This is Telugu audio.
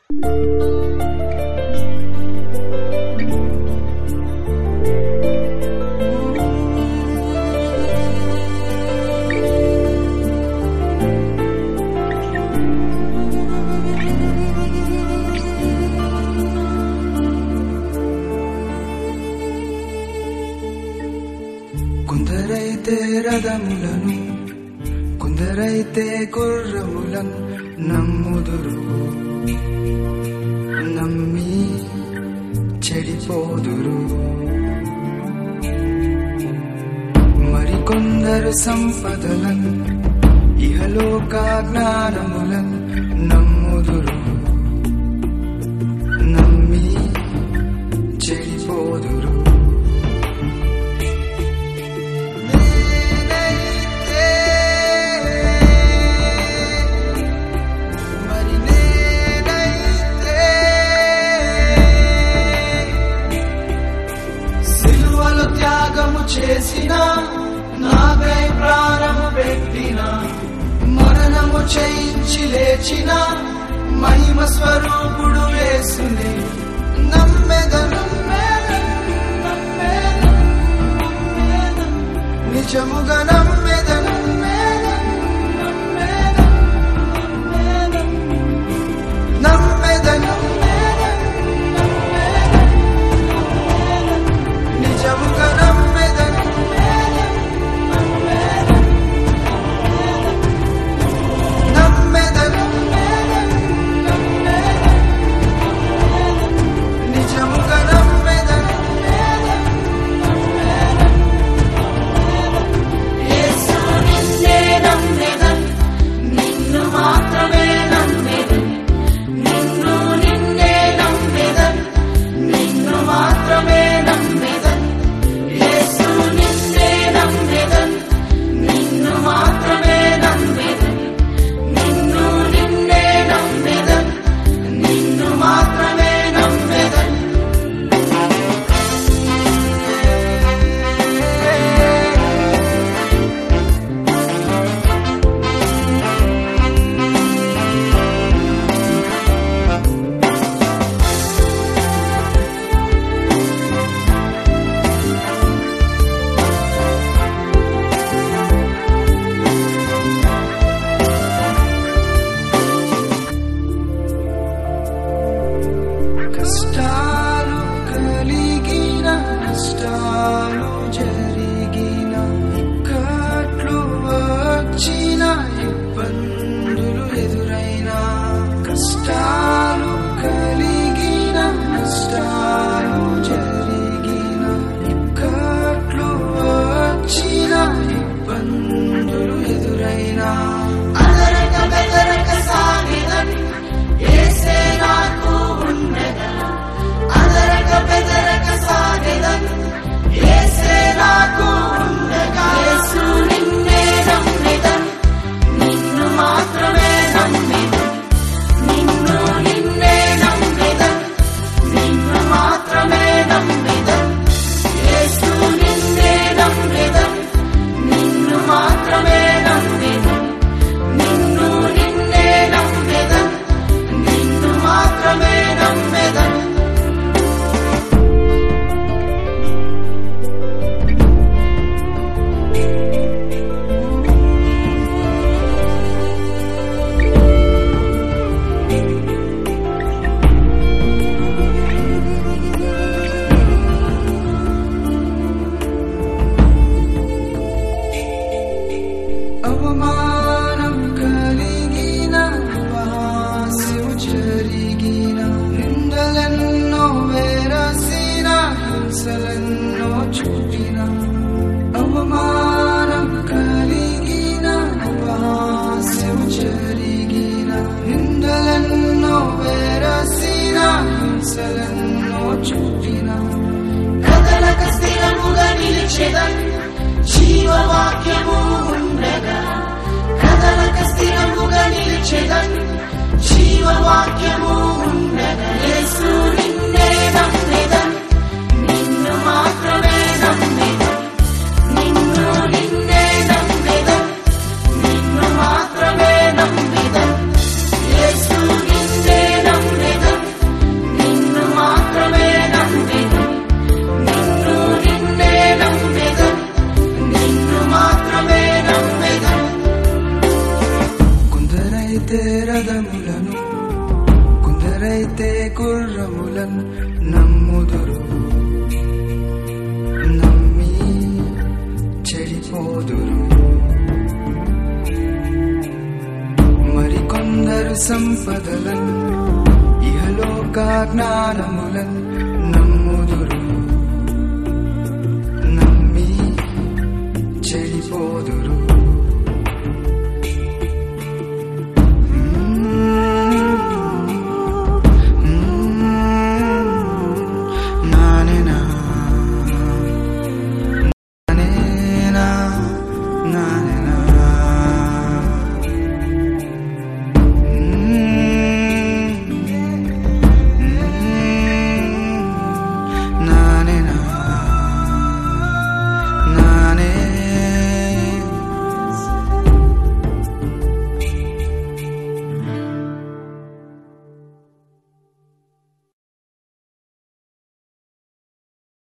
కొందరైతే రథములను కొందరైతే గుర్రములను నమ్ముదురు నమ్మి చెడిపోదురు మరికొందరు సంపదలను ఇహలోక జ్ఞానములను నమ్ముదురు నమ్మి చెడిపోదురు మరి నేనైతే సిలువలు త్యాగము చేసిన నాకై ప్రాణము పెట్టిన మరణము చేయించి లేచిన మహిమ స్వరూపుడు వేసుని నమ్మెదను నిజముగా నమ్మెదను నమ్మెదను నిజముగా నమ్మెదను నమ్మెదను నిజముగా నమ్మెదను యేసు నిన్నే నమ్మెదన్ నిన్ను మాత్రమే నమ్మెదన్ నిన్ను నిన్నే నమ్మెదన్ నిన్ను మాత్రమే నమ్మెదన్ యేసు నిన్నే నమ్మెదన్ నిన్ను మాత్రమే నమ్మెదన్ నిన్ను నిన్నే నమ్మెదన్ నిన్ను మాత్రమే నమ్మెదన్ కష్టాలు కలిగిన నష్టాలు జరిగిన ఇక్కట్లు వచ్చిన ఇబ్బందులు ఎదురైన కష్టాలు కలిగిన నష్టాలు జరిగిన ఇక్కట్లు వచ్చిన ఇబ్బందులు ఎదురైన అదరక బెదరక సాగిదన్ యేసే నాకు ఉండగా అదరక బెదరక సాగిదన్ యేసే నాకు ఉండగా యేసు నిన్నే నమ్మిదన్ నిన్ను మాత్రమే నమ్మిదన్ నిన్ను నిన్నే నమ్మిదన్ నిన్ను మాత్రమే నమ్మిదన్ యేసు నిన్నే నమ్మిదన్ నిన్ను మాత్రమే నమ్మిదన్ నిన్ను నిన్నే నమ్మెదన్ నిన్ను మాత్రమే నమ్మెదన్ అవమానం కలిగిన వాసము జరిగిన నిందలెన్నో వేరసిన హింసలెన్నో చుట్టిన అవమానం కలిగిన వాసము జరిగిన నిందలెన్నో వేరసిన హింసలెన్నో చుట్టిన కదలక స్థిరముగా నిలిచెదన్ జీవవాక్యము ఉండగా కదలక స్థిరముగా నిలిచెదన్ జీవవాక్యము ఉండగా యేసు నిన్నే నమ్మెదన్ నిన్ను మాత్రమే నమ్మెదన్ నిన్ను నిన్నే నమ్మెదన్ నిన్ను మాత్రమే నమ్మెదన్ యేసు నిన్నే నమ్మెదన్ జనములను కొందరైతే గుర్రములను నమ్ముదురు నమ్మి చెడిపోదురు మరికొందరు సంపదలను ఇహలోక జ్ఞానములను నమ్ముదురు నమ్మి చెడిపోదురు